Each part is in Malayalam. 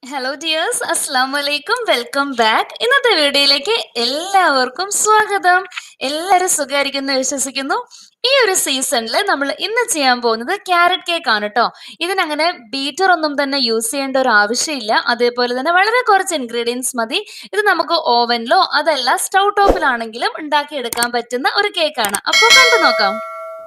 ഹലോ ഡിയേഴ്സ് അസ്സാം വലൈക്കും വെൽക്കം ബാക്ക് ഇന്നത്തെ വീഡിയോയിലേക്ക് എല്ലാവർക്കും സ്വാഗതം എല്ലാവരും സുഖമായിരിക്കുന്നു വിശ്വസിക്കുന്നു ഈ ഒരു സീസണിൽ നമ്മൾ ഇന്ന് ചെയ്യാൻ പോകുന്നത് ക്യാരറ്റ് കേക്ക് ആണ് കേട്ടോ ഇതിനങ്ങനെ ബീറ്റർ ഒന്നും തന്നെ യൂസ് ചെയ്യേണ്ട ഒരു ആവശ്യമില്ല അതേപോലെ തന്നെ വളരെ കുറച്ച് ഇൻഗ്രീഡിയൻസ് മതി ഇത് നമുക്ക് ഓവനിലോ അതല്ല സ്റ്റൗ ടോപ്പിലാണെങ്കിലും ഉണ്ടാക്കിയെടുക്കാൻ പറ്റുന്ന ഒരു കേക്കാണ് അപ്പോൾ കണ്ടു നോക്കാം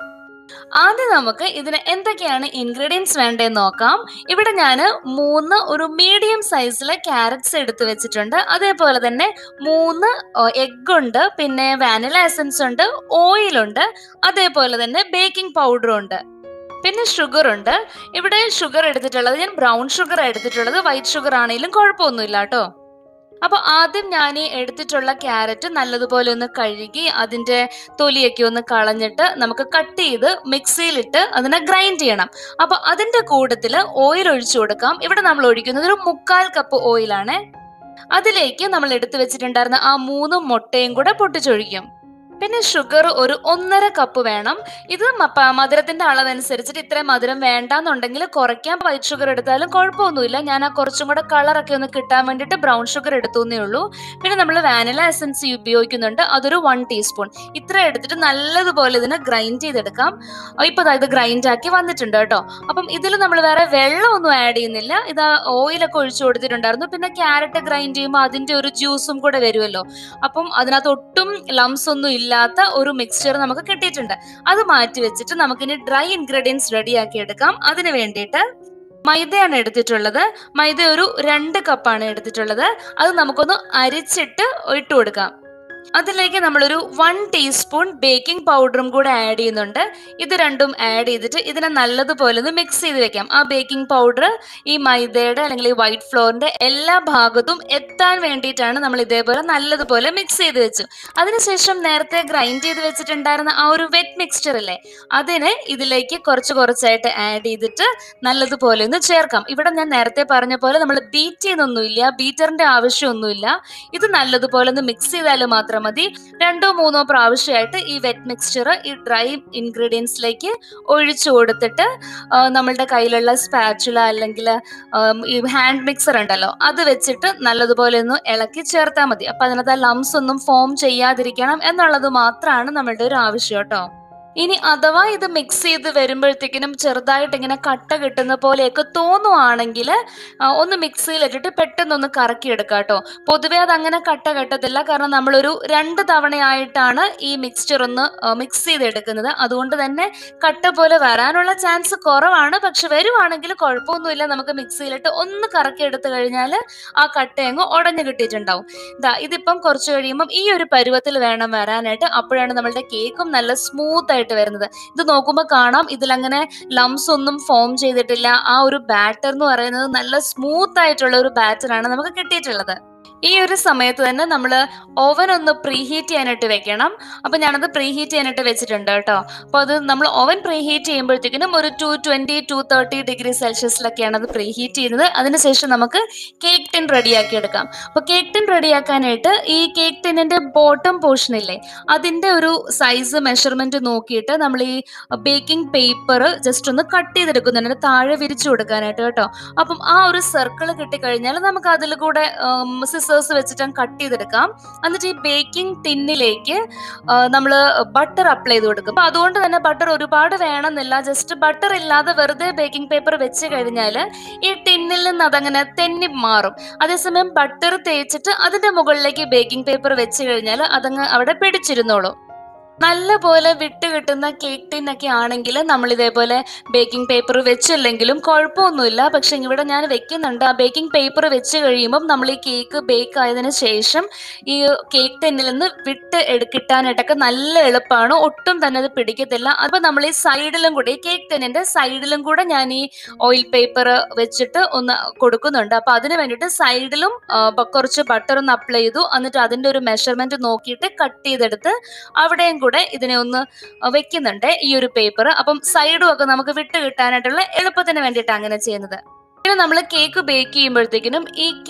ആദ്യം നമുക്ക് ഇതിന് എന്തൊക്കെയാണ് ഇൻഗ്രീഡിയൻസ് വേണ്ടതെന്ന് നോക്കാം ഇവിടെ ഞാൻ മൂന്ന് ഒരു മീഡിയം സൈസിലെ ക്യാരറ്റ്സ് എടുത്തു വെച്ചിട്ടുണ്ട് അതേപോലെ തന്നെ മൂന്ന് എഗ് ഉണ്ട് പിന്നെ വാനില എസൻസ് ഉണ്ട് ഓയിൽ ഉണ്ട് അതേപോലെ തന്നെ ബേക്കിംഗ് പൗഡറും ഉണ്ട് പിന്നെ ഷുഗർ ഉണ്ട് ഇവിടെ ഷുഗർ എടുത്തിട്ടുള്ളത് ഞാൻ ബ്രൗൺ ഷുഗർ എടുത്തിട്ടുള്ളത് വൈറ്റ് ഷുഗർ ആണെങ്കിലും കുഴപ്പമൊന്നുമില്ല കേട്ടോ അപ്പൊ ആദ്യം ഞാൻ ഈ എടുത്തിട്ടുള്ള ക്യാരറ്റ് നല്ലതുപോലെ ഒന്ന് കഴുകി അതിന്റെ തൊലിയൊക്കെ ഒന്ന് കളഞ്ഞിട്ട് നമുക്ക് കട്ട് ചെയ്ത് മിക്സിയിലിട്ട് അതിനെ ഗ്രൈൻഡ് ചെയ്യണം അപ്പൊ അതിന്റെ കൂട്ടത്തിൽ ഓയിൽ ഒഴിച്ചു കൊടുക്കാം ഇവിടെ നമ്മൾ ഒഴിക്കുന്നത് ഒരു മുക്കാൽ കപ്പ് ഓയിലാണ് അതിലേക്ക് നമ്മൾ എടുത്തു വെച്ചിട്ടുണ്ടായിരുന്ന ആ മൂന്ന് മുട്ടയും കൂടെ പൊട്ടിച്ചൊഴിക്കും പിന്നെ ഷുഗർ ഒരു ഒന്നര കപ്പ് വേണം ഇത് മപ്പ- മധുരത്തിന്റെ അളവനുസരിച്ചിട്ട് ഇത്രയും മധുരം വേണ്ടാന്നുണ്ടെങ്കിൽ കുറയ്ക്കാൻ വൈറ്റ് ഷുഗർ എടുത്താലും കുഴപ്പമൊന്നുമില്ല ഞാൻ ആ കുറച്ചും കൂടെ കളറൊക്കെ ഒന്ന് കിട്ടാൻ വേണ്ടിയിട്ട് ബ്രൗൺ ഷുഗർ എടുത്തു എന്നേ ഉള്ളൂ പിന്നെ നമ്മൾ വാനില എസൻസ് ഉപയോഗിക്കുന്നുണ്ട് അതൊരു വൺ ടീസ്പൂൺ ഇത്ര എടുത്തിട്ട് നല്ലതുപോലെ ഇതിനെ ഗ്രൈൻഡ് ചെയ്തെടുക്കാം ഇപ്പൊ ദാ ഇത് ഗ്രൈൻഡ് ആക്കി വന്നിട്ടുണ്ട് കേട്ടോ അപ്പം ഇതിൽ നമ്മൾ വേറെ വെള്ളമൊന്നും ആഡ് ചെയ്യുന്നില്ല ഇത് ഓയിലൊക്കെ ഒഴിച്ചു കൊടുത്തിട്ടുണ്ടായിരുന്നു പിന്നെ ക്യാരറ്റ് ഗ്രൈൻഡ് ചെയ്യുമ്പോൾ അതിന്റെ ഒരു ജ്യൂസും കൂടെ വരുമല്ലോ അപ്പം അതിനകത്ത് ഒട്ടും ലംസ് ഒന്നും ഇല്ലാത്ത ഒരു മിക്സ്ചർ നമുക്ക് കിട്ടിയിട്ടുണ്ട് അത് മാറ്റി വെച്ചിട്ട് നമുക്കിനി ഡ്രൈ ഇൻഗ്രീഡിയൻസ് റെഡിയാക്കി എടുക്കാം അതിന് വേണ്ടിയിട്ട് മൈദയാണ് എടുത്തിട്ടുള്ളത് മൈദ ഒരു രണ്ട് കപ്പാണ് എടുത്തിട്ടുള്ളത് അത് നമുക്കൊന്ന് അരിച്ചിട്ട് ഇട്ട് കൊടുക്കാം അതിലേക്ക് നമ്മളൊരു വൺ ടീസ്പൂൺ ബേക്കിംഗ് പൗഡറും കൂടെ ആഡ് ചെയ്യുന്നുണ്ട് ഇത് രണ്ടും ആഡ് ചെയ്തിട്ട് ഇതിനെ നല്ലതുപോലെ ഒന്ന് മിക്സ് ചെയ്ത് വെക്കാം ആ ബേക്കിംഗ് പൗഡർ ഈ മൈദയുടെ അല്ലെങ്കിൽ ഈ വൈറ്റ് ഫ്ലോറിന്റെ എല്ലാ ഭാഗത്തും എത്താൻ വേണ്ടിയിട്ടാണ് നമ്മൾ ഇതേപോലെ നല്ലതുപോലെ മിക്സ് ചെയ്ത് വെച്ചു അതിനുശേഷം നേരത്തെ ഗ്രൈൻഡ് ചെയ്ത് വെച്ചിട്ടുണ്ടായിരുന്ന ആ ഒരു വെറ്റ് മിക്സ്ചർ ഇല്ലേ അതിനെ ഇതിലേക്ക് കുറച്ച് കുറച്ചായിട്ട് ആഡ് ചെയ്തിട്ട് നല്ലതുപോലെ ഒന്ന് ചേർക്കാം ഇവിടെ ഞാൻ നേരത്തെ പറഞ്ഞ പോലെ നമ്മൾ ബീറ്റ് ചെയ്യുന്നൊന്നുമില്ല ബീറ്ററിന്റെ ആവശ്യമൊന്നുമില്ല ഇത് നല്ലതുപോലെ ഒന്ന് മിക്സ് ചെയ്താൽ മാത്രം മതി രണ്ടോ മൂന്നോ പ്രാവശ്യമായിട്ട് ഈ വെറ്റ് മിക്സ്ചർ ഈ ഡ്രൈ ഇൻഗ്രീഡിയൻസിലേക്ക് ഒഴിച്ചു കൊടുത്തിട്ട് ആ, നമ്മളുടെ കയ്യിലുള്ള സ്പാച്ചുല അല്ലെങ്കിൽ ആം, ഈ ഹാൻഡ് മിക്സർ ഉണ്ടല്ലോ അത് വെച്ചിട്ട് നല്ലതുപോലെ ഒന്ന് ഇളക്കി ചേർത്താൽ മതി അപ്പൊ അതിനകത്ത് ആ ലംസ് ഒന്നും ഫോം ചെയ്യാതിരിക്കണം എന്നുള്ളത് മാത്രമാണ് നമ്മളുടെ ഒരു ആവശ്യം കേട്ടോ ഇനി അഥവാ ഇത് മിക്സ് ചെയ്ത് വരുമ്പോഴത്തേക്കിനും ചെറുതായിട്ട് ഇങ്ങനെ കട്ട കിട്ടുന്ന പോലെയൊക്കെ തോന്നുവാണെങ്കിൽ ഒന്ന് മിക്സിയിലിട്ടിട്ട് പെട്ടെന്ന് ഒന്ന് കറക്കിയെടുക്കുക കേട്ടോ പൊതുവേ അത് അങ്ങനെ കട്ട കെട്ടത്തില്ല കാരണം നമ്മളൊരു രണ്ട് തവണയായിട്ടാണ് ഈ മിക്സ്ചർ ഒന്ന് മിക്സ് ചെയ്തെടുക്കുന്നത് അതുകൊണ്ട് തന്നെ കട്ട പോലെ വരാനുള്ള ചാൻസ് കുറവാണ് പക്ഷെ വരുവാണെങ്കിൽ കുഴപ്പമൊന്നുമില്ല നമുക്ക് മിക്സിയിലിട്ട് ഒന്ന് കറക്കി എടുത്തു കഴിഞ്ഞാൽ ആ കട്ട അങ്ങ് ഉടഞ്ഞു കിട്ടിയിട്ടുണ്ടാവും ഇതാ ഇതിപ്പം കുറച്ച് കഴിയുമ്പം ഈ ഒരു പരുവത്തിൽ വേണം വരാനായിട്ട് അപ്പോഴാണ് നമ്മളുടെ കേക്കും നല്ല സ്മൂത്ത് ആയിട്ട് വരുന്നത് ഇത് നോക്കുമ്പോൾ കാണാം ഇതിലങ്ങനെ ലംസ് ഒന്നും ഫോം ചെയ്തിട്ടില്ല ആ ഒരു ബാറ്റർ എന്ന് പറയുന്നത് നല്ല സ്മൂത്ത് ആയിട്ടുള്ള ഒരു ബാറ്റർ ആണ് നമുക്ക് കിട്ടിയിട്ടുള്ളത് ഈ ഒരു സമയത്ത് തന്നെ നമ്മൾ ഓവൻ ഒന്ന് പ്രീഹീറ്റ് ചെയ്യാനായിട്ട് വെക്കണം അപ്പോൾ ഞാനത് പ്രീഹീറ്റ് ചെയ്യാനായിട്ട് വെച്ചിട്ടുണ്ട് കേട്ടോ അപ്പോൾ അത് നമ്മൾ ഓവൻ പ്രീഹീറ്റ് ചെയ്യുമ്പോഴത്തേക്കിനും ഒരു two twenty two thirty degree സെൽഷ്യസിലൊക്കെയാണ് അത് പ്രീഹീറ്റ് ചെയ്യുന്നത് അതിനുശേഷം നമുക്ക് കേക്ക് ടിൻ റെഡിയാക്കി എടുക്കാം അപ്പോൾ കേക്ക് ടിൻ റെഡിയാക്കാനായിട്ട് ഈ കേക്ക് ടിന്നിൻ്റെ ബോട്ടം പോർഷൻ ഇല്ലേ അതിൻ്റെ ഒരു സൈസ് മെഷർമെൻറ്റ് നോക്കിയിട്ട് നമ്മൾ ഈ ബേക്കിംഗ് പേപ്പർ ജസ്റ്റ് ഒന്ന് കട്ട് ചെയ്തെടുക്കുന്നുണ്ട് താഴെ വിരിച്ചു കൊടുക്കാനായിട്ട് കേട്ടോ അപ്പം ആ ഒരു സർക്കിൾ കിട്ടിക്കഴിഞ്ഞാൽ നമുക്ക് അതിൽ കൂടെ സിസേഴ്സ് വെച്ചിട്ട് കട്ട് ചെയ്തെടുക്കാം എന്നിട്ട് ഈ ബേക്കിംഗ് ടിന്നിലേക്ക് നമ്മൾ ബട്ടർ അപ്ലൈ ചെയ്ത് കൊടുക്കും അപ്പൊ അതുകൊണ്ട് തന്നെ ബട്ടർ ഒരുപാട് വേണമെന്നില്ല ജസ്റ്റ് ബട്ടർ ഇല്ലാതെ വെറുതെ ബേക്കിംഗ് പേപ്പർ വെച്ച് കഴിഞ്ഞാൽ ഈ ടിന്നിൽ നിന്ന് അതങ്ങനെ തെന്നി മാറും അതേസമയം ബട്ടർ തേച്ചിട്ട് അതിന്റെ മുകളിലേക്ക് ബേക്കിംഗ് പേപ്പർ വെച്ച് കഴിഞ്ഞാൽ അതങ്ങ് അവിടെ പിടിച്ചിരുന്നോളും നല്ല പോലെ വിട്ട് കിട്ടുന്ന കേക്ക് ടിന്നൊക്കെ ആണെങ്കിൽ നമ്മൾ ഇതേപോലെ ബേക്കിംഗ് പേപ്പർ വെച്ചില്ലെങ്കിലും കുഴപ്പമൊന്നുമില്ല പക്ഷെ ഇവിടെ ഞാൻ വെക്കുന്നുണ്ട് ആ ബേക്കിംഗ് പേപ്പർ വെച്ച് കഴിയുമ്പം നമ്മൾ ഈ കേക്ക് ബേക്ക് ആയതിനു ശേഷം ഈ കേക്ക് ടിന്നിൽ നിന്ന് വിട്ട് എടു കിട്ടാനായിട്ടൊക്കെ നല്ല എളുപ്പമാണ് ഒട്ടും തന്നെ അത് പിടിക്കത്തില്ല അപ്പോൾ നമ്മൾ ഈ സൈഡിലും കൂടെ ഈ കേക്ക് ടിന്നിന്റെ സൈഡിലും കൂടെ ഞാൻ ഈ ഓയിൽ പേപ്പർ വെച്ചിട്ട് ഒന്ന് കൊടുക്കുന്നുണ്ട് അപ്പൊ അതിന് വേണ്ടിയിട്ട് സൈഡിലും ആ, ബ- കുറച്ച് ബട്ടർ ഒന്ന് അപ്ലൈ ചെയ്തു എന്നിട്ട് അതിന്റെ ഒരു മെഷർമെന്റ് നോക്കിയിട്ട് കട്ട് ചെയ്തെടുത്ത് അവിടെയും കൂടെ ഇതിനെ ഒന്ന് വെക്കുന്നുണ്ട് ഈ ഒരു പേപ്പർ അപ്പം സൈഡും ഒക്കെ നമുക്ക് വിട്ട് കിട്ടാനായിട്ടുള്ള എളുപ്പത്തിന് വേണ്ടിയിട്ട് അങ്ങനെ ചെയ്യുന്നത് പിന്നെ നമ്മൾ കേക്ക് ബേക്ക് ചെയ്യുമ്പോഴത്തേക്കിനും ഈ കേക്ക്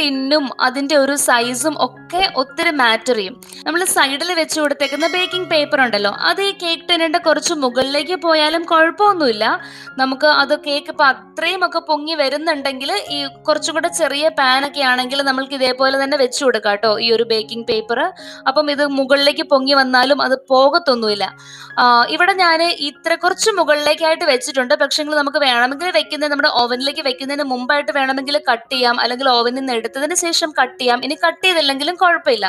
ടിന്നും അതിന്റെ ഒരു സൈസും ഒക്കെ ഒത്തിരി മാറ്റർ ചെയ്യും നമ്മൾ സൈഡിൽ വെച്ച് കൊടുത്തേക്കുന്ന ബേക്കിംഗ് പേപ്പർ ഉണ്ടല്ലോ അത് ഈ കേക്ക് ടിന്നിന്റെ കുറച്ച് മുകളിലേക്ക് പോയാലും കുഴപ്പമൊന്നുമില്ല നമുക്ക് അത് കേക്ക് ഇപ്പൊ അത്രയും ഒക്കെ പൊങ്ങി വരുന്നുണ്ടെങ്കിൽ ഈ കുറച്ചും കൂടെ ചെറിയ പാൻ ഒക്കെ ആണെങ്കിൽ നമ്മൾക്ക് ഇതേപോലെ തന്നെ വെച്ച് കൊടുക്കാം കേട്ടോ ഈ ഒരു ബേക്കിംഗ് പേപ്പർ അപ്പം ഇത് മുകളിലേക്ക് പൊങ്ങി വന്നാലും അത് പോകത്തൊന്നുമില്ല ആ, ഇവിടെ ഞാൻ ഇത്ര കുറച്ച് മുകളിലേക്കായിട്ട് വെച്ചിട്ടുണ്ട് പക്ഷേ നമുക്ക് വേണമെങ്കിൽ വെക്കുന്നത് നമ്മുടെ ഓവനിലേക്ക് വെക്കുന്നതിന് മുമ്പായിട്ട് വേണമെങ്കിൽ കട്ട് ചെയ്യാം അല്ലെങ്കിൽ ഓവനിൽ നിന്ന് എടുത്തതിന് ശേഷം കട്ട് ചെയ്യാം ഇനി കട്ട് ചെയ്തില്ലെങ്കിലും കുഴപ്പമില്ല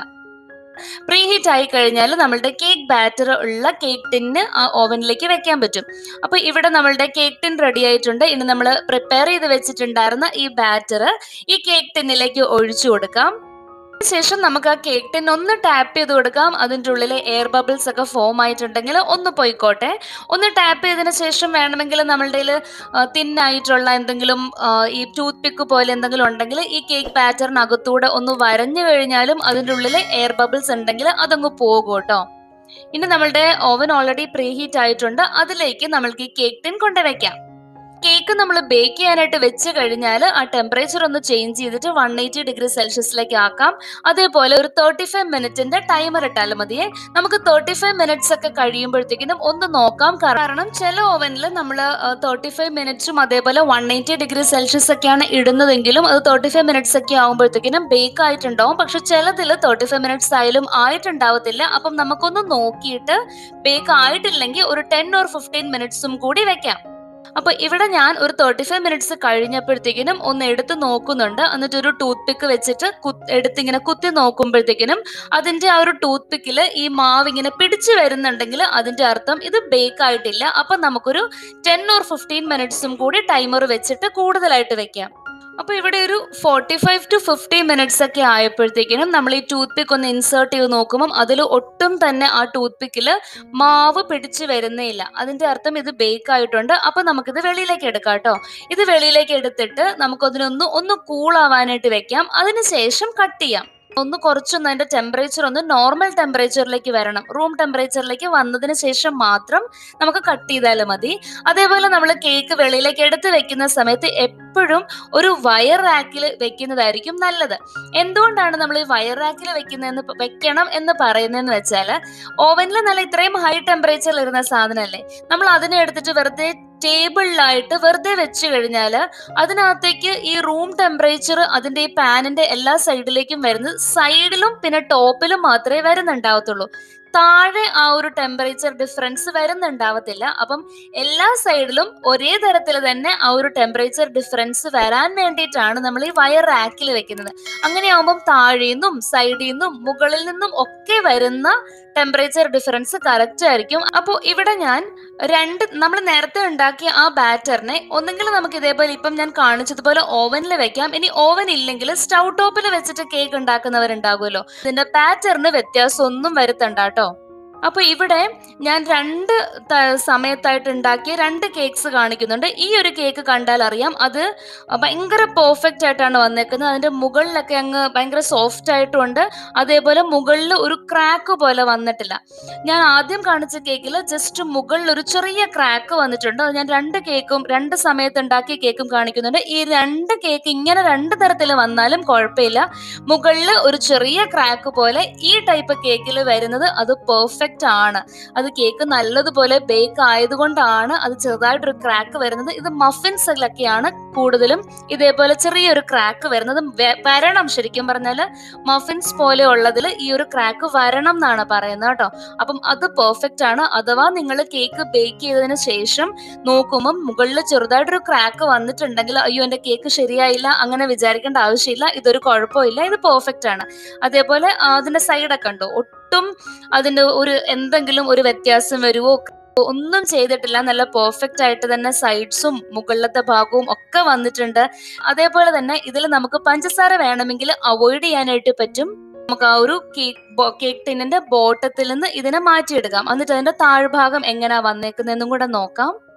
പ്രീ ഹീറ്റ് ആയി കഴിഞ്ഞാൽ നമ്മളുടെ കേക്ക് ബാറ്റർ ഉള്ള കേക്ക് ടിന്ന് ആ ഓവനിലേക്ക് വെക്കാൻ പറ്റും അപ്പൊ ഇവിടെ നമ്മളുടെ കേക്ക് ടിൻ റെഡി ആയിട്ടുണ്ട് ഇനി നമ്മൾ പ്രിപ്പയർ ചെയ്ത് വെച്ചിട്ടുണ്ടായിരുന്ന ഈ ബാറ്റർ ഈ കേക്ക് ടിന്നിലേക്ക് ഒഴിച്ചു കൊടുക്കാം ശേഷം നമുക്ക് ആ കേക്ക് ടിൻ ഒന്ന് ടാപ്പ് ചെയ്ത് കൊടുക്കാം അതിൻ്റെ ഉള്ളിലെ എയർ ബബിൾസ് ഒക്കെ ഫോം ആയിട്ടുണ്ടെങ്കിൽ ഒന്ന് പോയിക്കോട്ടെ ഒന്ന് ടാപ്പ് ചെയ്തതിന് ശേഷം വേണമെങ്കിൽ നമ്മളുടെ തിന്നായിട്ടുള്ള എന്തെങ്കിലും ആ, ഈ ടൂത്ത് പിക്ക് പോലെ എന്തെങ്കിലും ഉണ്ടെങ്കിൽ ഈ കേക്ക് ബാറ്ററിനകത്തൂടെ ഒന്ന് വരഞ്ഞു കഴിഞ്ഞാലും അതിൻ്റെ ഉള്ളിൽ എയർ ബബിൾസ് ഉണ്ടെങ്കിൽ അതങ്ങ് പോകും കേട്ടോ ഇനി നമ്മളുടെ ഓവൻ ഓൾറെഡി പ്രീ ഹീറ്റ് ആയിട്ടുണ്ട് അതിലേക്ക് നമ്മൾക്ക് ഈ കേക്ക് ടിൻ കൊണ്ടുവയ്ക്കാം കേക്ക് നമ്മൾ ബേക്ക് ചെയ്യാനായിട്ട് വെച്ച് കഴിഞ്ഞാൽ ആ ടെമ്പറേച്ചർ ഒന്ന് ചേഞ്ച് ചെയ്തിട്ട് വൺ എയ്റ്റി ഡിഗ്രി സെൽഷ്യസിലേക്ക് ആക്കാം അതേപോലെ ഒരു തേർട്ടി ഫൈവ് മിനിറ്റിന്റെ ടൈമർ ഇട്ടാലും മതിയേ നമുക്ക് തേർട്ടി ഫൈവ് മിനിറ്റ്സ് ഒക്കെ കഴിയുമ്പോഴത്തേക്കിനും ഒന്ന് നോക്കാം കാരണം ചില ഓവനിൽ നമ്മൾ തേർട്ടി ഫൈവ് മിനിറ്റ്സും അതേപോലെ വൺ എയ്റ്റി ഡിഗ്രി സെൽഷ്യസ് ഒക്കെയാണ് ഇടുന്നതെങ്കിലും അത് തേർട്ടി ഫൈവ് മിനിറ്റ്സ് ഒക്കെ ആകുമ്പോഴത്തേക്കിനും ബേക്ക് ആയിട്ടുണ്ടാവും പക്ഷെ ചിലതിൽ തേർട്ടി ഫൈവ് മിനിറ്റ്സ് ആയാലും ആയിട്ടുണ്ടാവത്തില്ല അപ്പം നമുക്കൊന്ന് നോക്കിയിട്ട് ബേക്ക് ആയിട്ടില്ലെങ്കിൽ ഒരു ടെൻ ഓർ ഫിഫ്റ്റീൻ മിനിറ്റ്സും കൂടി വെക്കാം അപ്പൊ ഇവിടെ ഞാൻ ഒരു തേർട്ടി ഫൈവ് മിനിറ്റ്സ് കഴിഞ്ഞപ്പോഴത്തേക്കിനും ഒന്ന് എടുത്ത് നോക്കുന്നുണ്ട് എന്നിട്ട് ഒരു ടൂത്ത് പിക്ക് വെച്ചിട്ട് കു- എടുത്തിങ്ങനെ കുത്തി നോക്കുമ്പോഴത്തേക്കിനും അതിന്റെ ആ ഒരു ടൂത്ത് പിക്കിൽ ഈ മാവ് ഇങ്ങനെ പിടിച്ചു വരുന്നുണ്ടെങ്കിൽ അതിന്റെ അർത്ഥം ഇത് ബേക്ക് ആയിട്ടില്ല അപ്പൊ നമുക്കൊരു ടെൻ ഓർ ഫിഫ്റ്റീൻ മിനിറ്റ്സും കൂടി ടൈമർ വെച്ചിട്ട് കൂടുതലായിട്ട് വെക്കാം അപ്പൊ ഇവിടെ ഒരു forty five two fifty minutes ഒക്കെ ആയപ്പോഴത്തേക്കിനും നമ്മൾ ഈ ടൂത്ത് പിക്ക് ഒന്ന് ഇൻസേർട്ട് ചെയ്ത് നോക്കുമ്പോൾ അതിൽ ഒട്ടും തന്നെ ആ ടൂത്ത് പിക്കിൽ മാവ് പിടിച്ചു വരുന്നേയില്ല അതിന്റെ അർത്ഥം ഇത് ബേക്ക് ആയിട്ടുണ്ട് അപ്പൊ നമുക്കിത് വെളിയിലേക്ക് എടുക്കാം കേട്ടോ ഇത് വെളിയിലേക്ക് എടുത്തിട്ട് നമുക്കതിനൊന്ന് ഒന്ന് കൂൾ ആവാനായിട്ട് വെക്കാം അതിനുശേഷം കട്ട് ചെയ്യാം ഒന്ന് കുറച്ചൊന്ന് അതിന്റെ ടെമ്പറേച്ചർ ഒന്ന് നോർമൽ ടെമ്പറേച്ചറിലേക്ക് വരണം റൂം ടെമ്പറേച്ചറിലേക്ക് വന്നതിന് ശേഷം മാത്രം നമുക്ക് കട്ട് ചെയ്താലും മതി അതേപോലെ നമ്മൾ കേക്ക് വെളിയിലേക്ക് എടുത്ത് വെക്കുന്ന സമയത്ത് എപ്പോഴും ഒരു വയർ റാക്കിൽ വെക്കുന്നതായിരിക്കും നല്ലത് എന്തുകൊണ്ടാണ് നമ്മൾ ഈ വയർ റാക്കിൽ വെക്കുന്നതെന്ന് പ- വെക്കണം എന്ന് പറയുന്നതെന്ന് വെച്ചാൽ ഓവനിൽ നല്ല ഇത്രയും ഹൈ ടെമ്പറേച്ചറിൽ ഇരുന്ന സാധനമല്ലേ നമ്മൾ അതിനെ എടുത്തിട്ട് വെറുതെ ടേബിളിലായിട്ട് വെറുതെ വെച്ച് കഴിഞ്ഞാൽ അതിനകത്തേക്ക് ഈ റൂം ടെമ്പറേച്ചർ അതിന്റെ ഈ പാനിന്റെ എല്ലാ സൈഡിലേക്കും വരുന്നത് സൈഡിലും പിന്നെ ടോപ്പിലും മാത്രമേ വരുന്നുണ്ടാവത്തുള്ളൂ താഴെ ആ ഒരു ടെമ്പറേച്ചർ ഡിഫറൻസ് വരുന്നുണ്ടാവത്തില്ല അപ്പം എല്ലാ സൈഡിലും ഒരേ തരത്തിൽ തന്നെ ആ ഒരു ടെമ്പറേച്ചർ ഡിഫറൻസ് വരാൻ വേണ്ടിയിട്ടാണ് നമ്മൾ ഈ വയർ റാക്കിൽ വെക്കുന്നത് അങ്ങനെയാവുമ്പം താഴെ നിന്നും സൈഡിൽ നിന്നും മുകളിൽ നിന്നും ഒക്കെ വരുന്ന ടെമ്പറേച്ചർ ഡിഫറൻസ് കറക്റ്റ് ആയിരിക്കും അപ്പോൾ ഇവിടെ ഞാൻ രണ്ട് നമ്മൾ നേരത്തെ ഉണ്ടാക്കിയ ആ ബാറ്ററിനെ ഒന്നെങ്കിൽ നമുക്ക് ഇതേപോലെ ഇപ്പം ഞാൻ കാണിച്ചതുപോലെ ഓവനിൽ വെക്കാം ഇനി ഓവൻ ഇല്ലെങ്കിൽ സ്റ്റൗ ടോപ്പിൽ വെച്ചിട്ട് കേക്ക് ഉണ്ടാക്കുന്നവരുണ്ടാകുമല്ലോ ഇതിന്റെ പാറ്ററിന് വ്യത്യാസം ഒന്നും വരുത്തണ്ട കേട്ടോ അപ്പൊ ഇവിടെ ഞാൻ രണ്ട് ത- സമയത്തായിട്ട് ഉണ്ടാക്കിയ രണ്ട് കേക്ക്സ് കാണിക്കുന്നുണ്ട് ഈ ഒരു കേക്ക് കണ്ടാൽ അറിയാം അത് ഭയങ്കര പെർഫെക്റ്റ് ആയിട്ടാണ് വന്നേക്കുന്നത് അതിന്റെ മുകളിലൊക്കെ അങ്ങ് ഭയങ്കര സോഫ്റ്റ് ആയിട്ടുണ്ട് അതേപോലെ മുകളിൽ ഒരു ക്രാക്ക് പോലെ വന്നിട്ടില്ല ഞാൻ ആദ്യം കാണിച്ച കേക്കിൽ ജസ്റ്റ് മുകളിൽ ഒരു ചെറിയ ക്രാക്ക് വന്നിട്ടുണ്ട് അത് ഞാൻ രണ്ട് കേക്കും രണ്ട് സമയത്ത് ഉണ്ടാക്കിയ കേക്കും കാണിക്കുന്നുണ്ട് ഈ രണ്ട് കേക്ക് ഇങ്ങനെ രണ്ട് തരത്തിൽ വന്നാലും കുഴപ്പമില്ല മുകളിൽ ഒരു ചെറിയ ക്രാക്ക് പോലെ ഈ ടൈപ്പ് കേക്കിൽ വരുന്നത് അത് പെർഫെക്റ്റ് ആണ് അത് കേക്ക് നല്ലതുപോലെ ബേക്ക് ആയതുകൊണ്ടാണ് അത് ചെറുതായിട്ടൊരു ക്രാക്ക് വരുന്നത് ഇത് മഫിൻസിലൊക്കെയാണ് കൂടുതലും ഇതേപോലെ ചെറിയൊരു ക്രാക്ക് വരുന്നത് വെ- വരണം ശരിക്കും പറഞ്ഞാൽ മഫിൻസ് പോലെ ഉള്ളതിൽ ഈ ഒരു ക്രാക്ക് വരണം എന്നാണ് പറയുന്നത് കേട്ടോ അപ്പം അത് പെർഫെക്റ്റ് ആണ് അഥവാ നിങ്ങൾ കേക്ക് ബേക്ക് ചെയ്തതിന് ശേഷം നോക്കുമ്പോൾ മുകളിൽ ചെറുതായിട്ടൊരു ക്രാക്ക് വന്നിട്ടുണ്ടെങ്കിൽ അയ്യോ എൻ്റെ കേക്ക് ശരിയായില്ല അങ്ങനെ വിചാരിക്കേണ്ട ആവശ്യമില്ല ഇതൊരു കുഴപ്പമില്ല ഇത് പെർഫെക്റ്റ് ആണ് അതേപോലെ ആ, അതിന്റെ സൈഡൊക്കെ ഉണ്ടോ ഒട്ടും അതിന്റെ ഒരു എന്തെങ്കിലും ഒരു വ്യത്യാസം വരുവോ ഒന്നും ചെയ്തിട്ടില്ല നല്ല പെർഫെക്റ്റ് ആയിട്ട് തന്നെ സൈഡ്സും മുകളിലത്തെ ഭാഗവും ഒക്കെ വന്നിട്ടുണ്ട് അതേപോലെ തന്നെ ഇതിൽ നമുക്ക് പഞ്ചസാര വേണമെങ്കിൽ അവോയ്ഡ് ചെയ്യാനായിട്ട് പറ്റും നമുക്ക് ആ ഒരു കേക്ക് കേക്ക് ടിന്നിന്റെ ബോട്ടത്തിൽ നിന്ന് ഇതിനെ മാറ്റിയെടുക്കാം എന്നിട്ട് അതിന്റെ താഴ്ഭാഗം എങ്ങനെയാ വന്നേക്കുന്നതെന്നും കൂടെ നോക്കാം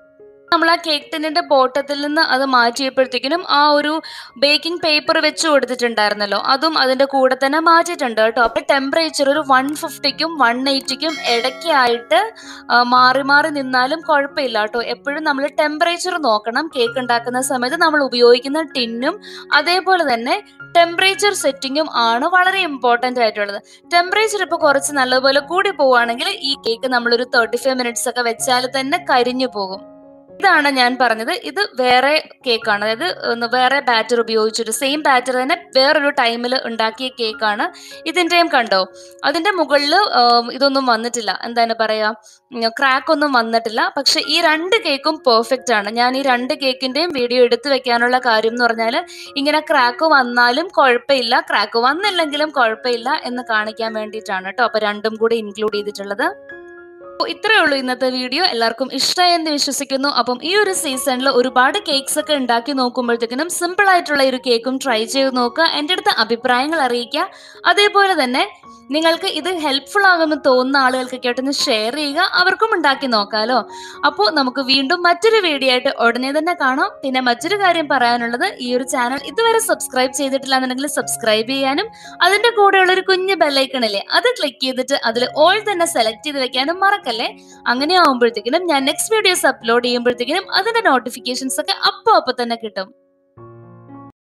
നമ്മൾ ആ കേക്ക് ടിന്നിന്റെ ബോട്ടത്തിൽ നിന്ന് അത് മാറ്റിയപ്പോഴത്തേക്കിനും ആ ഒരു ബേക്കിംഗ് പേപ്പർ വെച്ച് കൊടുത്തിട്ടുണ്ടായിരുന്നല്ലോ അതും അതിന്റെ കൂടെ തന്നെ മാറ്റിയിട്ടുണ്ട് കേട്ടോ അപ്പൊ ടെമ്പറേച്ചർ ഒരു വൺ ഫിഫ്റ്റിക്കും വൺ എയ്റ്റിക്കും ഇടയ്ക്കായിട്ട് ആ, മാറി മാറി നിന്നാലും കുഴപ്പമില്ല കേട്ടോ എപ്പോഴും നമ്മൾ ടെമ്പറേച്ചർ നോക്കണം കേക്ക് ഉണ്ടാക്കുന്ന സമയത്ത് നമ്മൾ ഉപയോഗിക്കുന്ന ടിന്നും അതേപോലെ തന്നെ ടെമ്പറേച്ചർ സെറ്റിങ്ങും ആണ് വളരെ ഇമ്പോർട്ടന്റ് ആയിട്ടുള്ളത് ടെമ്പറേച്ചർ ഇപ്പോൾ കുറച്ച് നല്ലപോലെ കൂടി പോവുകയാണെങ്കിൽ ഈ കേക്ക് നമ്മളൊരു തേർട്ടി ഫൈവ് മിനിറ്റ്സ് ഒക്കെ വെച്ചാൽ തന്നെ കരിഞ്ഞു പോകും ഇതാണ് ഞാൻ പറഞ്ഞത് ഇത് വേറെ കേക്കാണ് അതായത് ഒന്ന് വേറെ ബാറ്റർ ഉപയോഗിച്ചിട്ട് സെയിം ബാറ്റർ തന്നെ വേറൊരു ടൈമിൽ ഉണ്ടാക്കിയ കേക്കാണ് ഇതിൻ്റെയും കണ്ടോ അതിൻ്റെ മുകളിൽ ഇതൊന്നും വന്നിട്ടില്ല എന്താണ് പറയുക ക്രാക്ക് ഒന്നും വന്നിട്ടില്ല പക്ഷെ ഈ രണ്ട് കേക്കും പെർഫെക്റ്റ് ആണ് ഞാൻ ഈ രണ്ട് കേക്കിൻ്റെയും വീഡിയോ എടുത്തു വെക്കാനുള്ള കാര്യം എന്ന് പറഞ്ഞാൽ ഇങ്ങനെ ക്രാക്ക് വന്നാലും കുഴപ്പമില്ല ക്രാക്ക് വന്നില്ലെങ്കിലും കുഴപ്പമില്ല എന്ന് കാണിക്കാൻ വേണ്ടിയിട്ടാണ് കേട്ടോ അപ്പോൾ രണ്ടും കൂടി ഇൻക്ലൂഡ് ചെയ്തിട്ടുള്ളത് അപ്പോൾ ഇത്രയേ ഉള്ളൂ ഇന്നത്തെ വീഡിയോ എല്ലാവർക്കും ഇഷ്ടമായെന്ന് വിശ്വസിക്കുന്നു അപ്പം ഈ ഒരു സീസണിൽ ഒരുപാട് കേക്ക്സ് ഒക്കെ ഉണ്ടാക്കി നോക്കുമ്പോഴത്തേക്കിനും സിമ്പിൾ ആയിട്ടുള്ള ഒരു കേക്കും ട്രൈ ചെയ്ത് നോക്കുക എൻ്റെ അടുത്ത് അഭിപ്രായങ്ങൾ അറിയിക്കുക അതേപോലെ തന്നെ നിങ്ങൾക്ക് ഇത് ഹെൽപ്ഫുൾ ആകുമെന്ന് തോന്നുന്ന ആളുകൾക്കൊക്കെ ആയിട്ടൊന്ന് ഷെയർ ചെയ്യുക അവർക്കും ഉണ്ടാക്കി നോക്കാമല്ലോ അപ്പോൾ നമുക്ക് വീണ്ടും മറ്റൊരു വീഡിയോ ആയിട്ട് ഉടനെ തന്നെ കാണാം പിന്നെ മറ്റൊരു കാര്യം പറയാനുള്ളത് ഈ ഒരു ചാനൽ ഇതുവരെ സബ്സ്ക്രൈബ് ചെയ്തിട്ടില്ല എന്നുണ്ടെങ്കിൽ സബ്സ്ക്രൈബ് ചെയ്യാനും അതിന്റെ കൂടെയുള്ള ഒരു കുഞ്ഞ് ബെല്ലൈക്കണില്ലേ അത് ക്ലിക്ക് ചെയ്തിട്ട് അതിൽ ഓൾ തന്നെ സെലക്ട് ചെയ്ത് വെക്കാനും മറക്കല്ലേ അങ്ങനെ ആവുമ്പോഴത്തേക്കിനും ഞാൻ നെക്സ്റ്റ് വീഡിയോസ് അപ്ലോഡ് ചെയ്യുമ്പോഴത്തേക്കിനും അതിന്റെ നോട്ടിഫിക്കേഷൻസ് ഒക്കെ അപ്പോൾ അപ്പോൾ തന്നെ കിട്ടും